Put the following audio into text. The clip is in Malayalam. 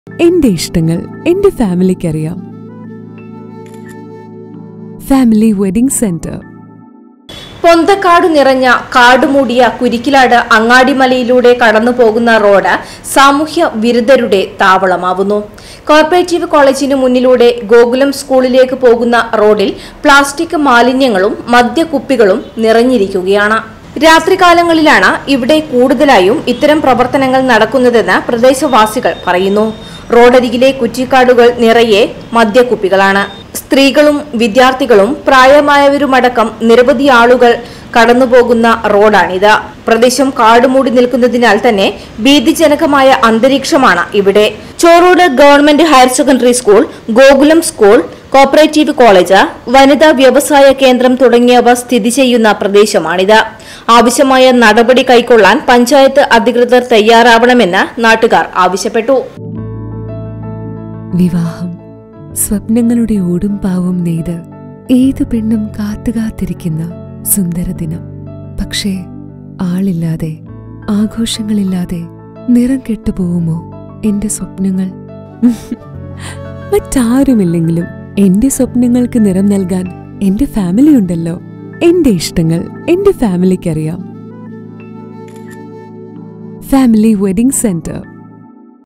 എന്റെ ഇഷ്ടങ്ങൾ എന്റെ ഫാമിലിക്കറിയാം ഫാമിലി വെഡിംഗ് സെന്റർ പൊന്തക്കാട് നിറഞ്ഞ കാടുമൂടിയ കുരിക്കിലാട് അങ്ങാടിമലയിലൂടെ കടന്നു പോകുന്ന റോഡ് സാമൂഹ്യ വിരുദ്ധരുടെ താവളമാവുന്നു കോർപ്പറേറ്റീവ് കോളേജിന് മുന്നിലൂടെ ഗോകുലം സ്കൂളിലേക്ക് പോകുന്ന റോഡിൽ പ്ലാസ്റ്റിക് മാലിന്യങ്ങളും മദ്യക്കുപ്പികളും നിറഞ്ഞിരിക്കുകയാണ് രാത്രികാലങ്ങളിലാണ് ഇവിടെ കൂടുതലായും ഇത്തരം പ്രവർത്തനങ്ങൾ നടക്കുന്നതെന്ന് പ്രദേശവാസികൾ പറയുന്നു റോഡരികിലെ കുറ്റിക്കാടുകൾ നിറയെ മദ്യക്കുപ്പികളാണ് സ്ത്രീകളും വിദ്യാർത്ഥികളും പ്രായമായവരുമടക്കം നിരവധി ആളുകൾ കടന്നുപോകുന്ന റോഡാണിത് പ്രദേശം കാടുമൂടി നിൽക്കുന്നതിനാൽ തന്നെ ഭീതിജനകമായ അന്തരീക്ഷമാണ് ഇവിടെ Chorode government higher secondary school Gokulam school cooperative college വനിതാ വ്യവസായ കേന്ദ്രം തുടങ്ങിയവ സ്ഥിതി ചെയ്യുന്ന പ്രദേശമാണിത് ആവശ്യമായ നടപടി കൈക്കൊള്ളാൻ പഞ്ചായത്ത് അധികൃതർ തയ്യാറാവണമെന്ന് നാട്ടുകാർ ആവശ്യപ്പെട്ടു വിവാഹം സ്വപ്നങ്ങളുടെ ഓടും പാവും നെയ്ത് ഏതു പെണ്ണും കാത്തുകാത്തിരിക്കുന്ന സുന്ദരദിനം പക്ഷേ ആളില്ലാതെ ആഘോഷങ്ങളില്ലാതെ നിറം കെട്ടുപോകുമോ എന്റെ സ്വപ്നങ്ങൾ മറ്റാരുമില്ലെങ്കിലും എന്റെ സ്വപ്നങ്ങൾക്ക് നിറം നൽകാൻ എന്റെ ഫാമിലി ഉണ്ടല്ലോ എന്റെ ഇഷ്ടങ്ങൾ എന്റെ ഫാമിലിക്കറിയാം ഫാമിലി വെഡിംഗ് സെന്റർ